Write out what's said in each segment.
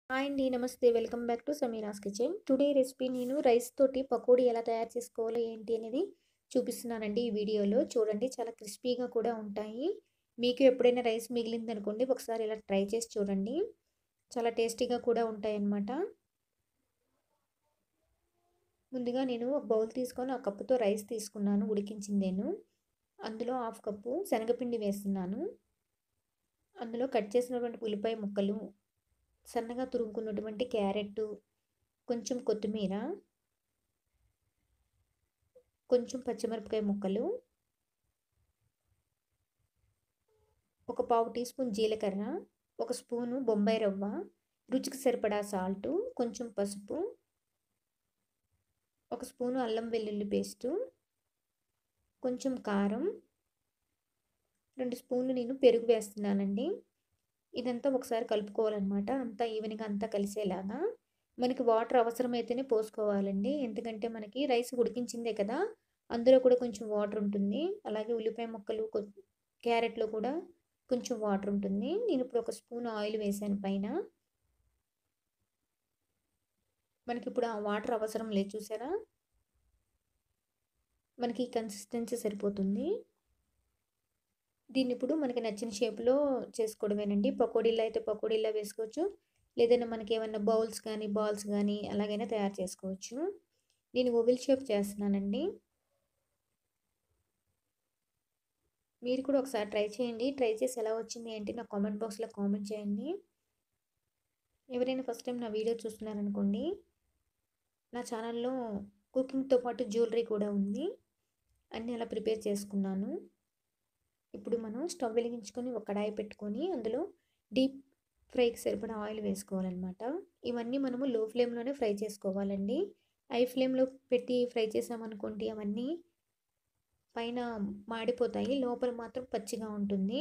hi అండి నమస్తే welcome back to Sameera's kitchen today recipe నేను రైస్ తోటి పకోడీ ఎలా తయారు చేసుకోవాలో ఏంటి అనేది చూపిస్తున్నానండి ఈ వీడియోలో చూడండి చాలా క్రిస్పీగా కూడా ఉంటాయి మీకు ఎప్పుడైనా రైస్ మిగిలింది అనుకోండి ఒకసారి ఇలా ట్రై చేసి చూడండి చాలా టేస్టీగా కూడా ఉంటాయి అన్నమాట ముందుగా నేను ఒక బౌల్ తీసుకొని ఒక కప్పుతో రైస్ తీసుకున్నాను ఉడికించింది నేను అందులో హాఫ్ కప్పు శనగపిండి వేస్తున్నాను అందులో కట్ చేసినటువంటి ఉల్లిపాయ ముక్కలు సన్నగా తురుముకున్నటువంటి క్యారెట్ కొంచెం కొత్తిమీర కొంచెం పచ్చిమిరపకాయ ముక్కలు ఒక పావు టీ స్పూన్ జీలకర్ర ఒక స్పూను బొంబాయి రవ్వ రుచికి సరిపడా సాల్టు కొంచెం పసుపు ఒక స్పూను అల్లం వెల్లుల్లి పేస్టు కొంచెం కారం రెండు స్పూన్లు నేను పెరుగు వేస్తున్నానండి ఇదంతా ఒకసారి కలుపుకోవాలన్నమాట అంతా ఈవెన్గా అంతా కలిసేలాగా మనకి వాటర్ అవసరమైతేనే పోసుకోవాలండి ఎందుకంటే మనకి రైస్ ఉడికించిందే కదా అందులో కూడా కొంచెం వాటర్ ఉంటుంది అలాగే ఉల్లిపాయ ముక్కలు క్యారెట్లో కూడా కొంచెం వాటర్ ఉంటుంది నేను ఇప్పుడు ఒక స్పూన్ ఆయిల్ వేసాను పైన మనకి ఇప్పుడు ఆ వాటర్ అవసరం లేదు చూసారా మనకి కన్సిస్టెన్సీ సరిపోతుంది దీన్ని ఇప్పుడు మనకి నచ్చిన షేప్లో చేసుకోవడమేనండి పకోడీలో అయితే పకోడీలో వేసుకోవచ్చు లేదన్నా మనకి ఏమన్నా బౌల్స్ కానీ బాల్స్ కానీ అలాగైనా తయారు చేసుకోవచ్చు నేను ఓవిల్ షేప్ చేస్తున్నానండి మీరు కూడా ఒకసారి ట్రై చేయండి ట్రై చేసి ఎలా వచ్చింది ఏంటి నా కామెంట్ బాక్స్లో కామెంట్ చేయండి ఎవరైనా ఫస్ట్ టైం నా వీడియో చూస్తున్నారనుకోండి నా ఛానల్లో కుకింగ్తో పాటు జ్యువెలరీ కూడా ఉంది అన్నీ అలా ప్రిపేర్ చేసుకున్నాను ఇప్పుడు మనం స్టవ్ వెలిగించుకొని ఒక కడాయి పెట్టుకొని అందులో డీప్ ఫ్రైకి సరిపడా ఆయిల్ వేసుకోవాలన్నమాట ఇవన్నీ మనము లో ఫ్లేమ్లోనే ఫ్రై చేసుకోవాలండి హై ఫ్లేమ్లో పెట్టి ఫ్రై చేసామనుకోండి అవన్నీ పైన మాడిపోతాయి లోపల మాత్రం పచ్చిగా ఉంటుంది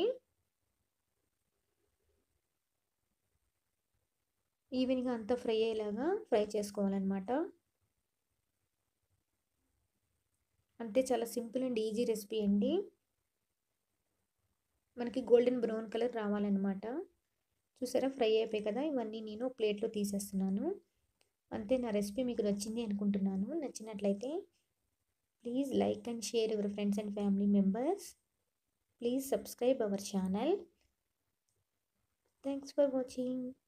ఈవెన్గా అంతా ఫ్రై అయ్యేలాగా ఫ్రై చేసుకోవాలన్నమాట అంతే చాలా సింపుల్ అండ్ ఈజీ రెసిపీ అండి మనకి గోల్డెన్ బ్రౌన్ కలర్ రావాలన్నమాట చూసారా ఫ్రై అయిపోయి కదా ఇవన్నీ నేను ప్లేట్లో తీసేస్తున్నాను అంతే నా రెసిపీ మీకు నచ్చింది అనుకుంటున్నాను నచ్చినట్లయితే please like and share your friends and family members please subscribe our channel thanks for watching